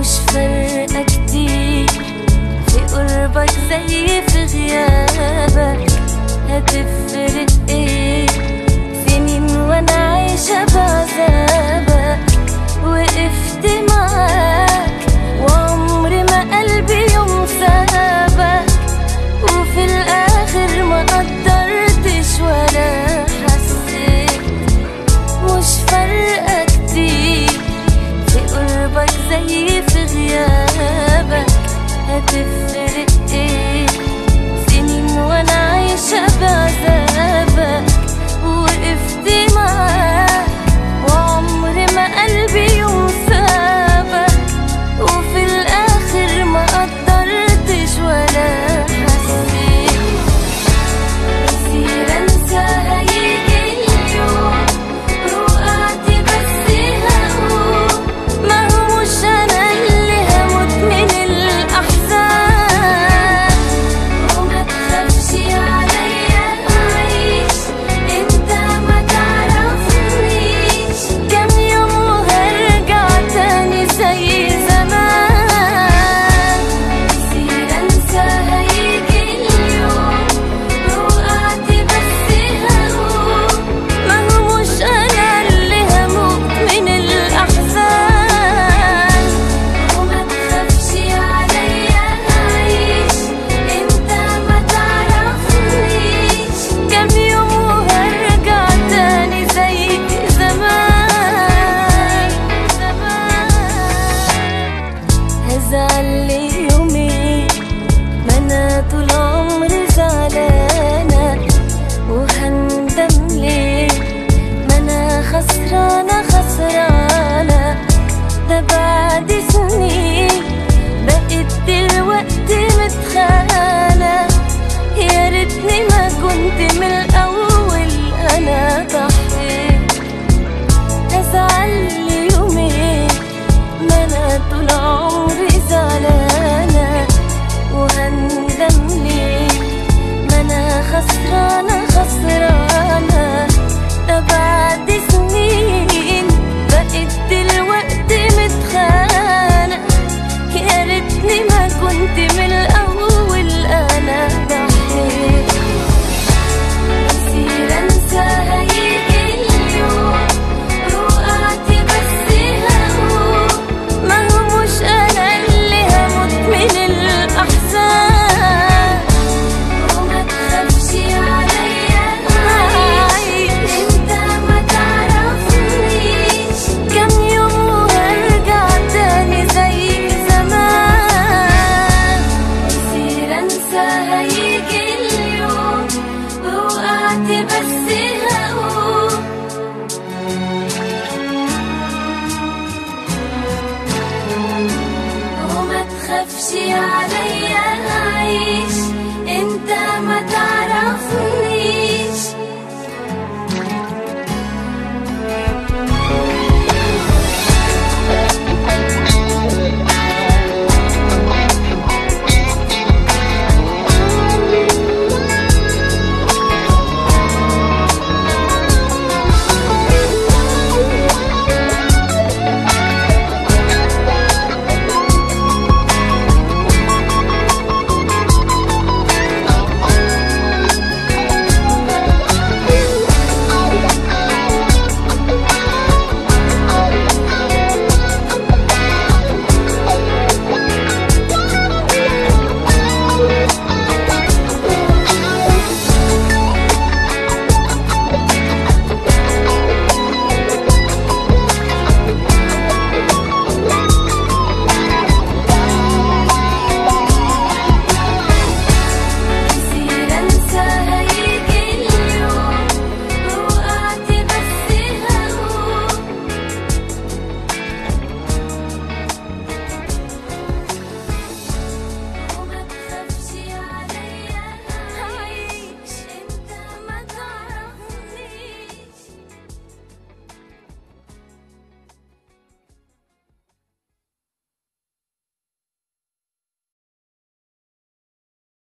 مش فارقة كتير في قربك زي في غيابك هتفرق ايه سنين وانا عايشة بعذابك وقفت معاك وعمري ما قلبي يوم سابك وفي الاخر ما قدرتش ولا حسيت مش فارقة كتير في قربك زي في غيابك هتفرق ايه سنين وانا عايشة بعذابك وقفت معاك وعمري ما قلبي يوم سابك وفي الاخر ما قدرتش ولا حسيت كتير انسى هيجي اليوم وقعت بس هقول ما هو مش انا اللي هموت من الاحزان وما تخافش عليا اعيش انت ما تعرفنيش كم يوم وهرجع تاني زي زمان كتير انسى هيجي اليوم وقعت بس هقول ما هو مش انا اللي هموت من الاحزان وما تخافش عليا اعيش انت ما تعرفنيش كم يوم وهرجع تاني زي زمان زمان هزعل لي يومين ما انا طول عمري زعلانه وهندم ليه ما انا خسرانه خسرانه ده بعد سنين بقيت دلوقتي متخانه يا ريتني ما كنت من الاول انا ضحيت هزعل لي يومين ما انا طول عمري زعلانه وهندم ليه ما انا خسرانه خسرانه ده بعد سنين بقيت دلوقتي متخانه يا ريتني ما كنت من الاول انا ضحيت كتير انسى هيجي اليوم وقعت بس هقول ما هو مش انا اللي هموت من الاحزان وما تخافش عليا اعيش انت ما تعرفنيش كم يوم وهرجع تاني زي زمان كتير انسى هيجي اليوم وقعت بس هقول وما تخافش عليا اعيش انت ما تعرفني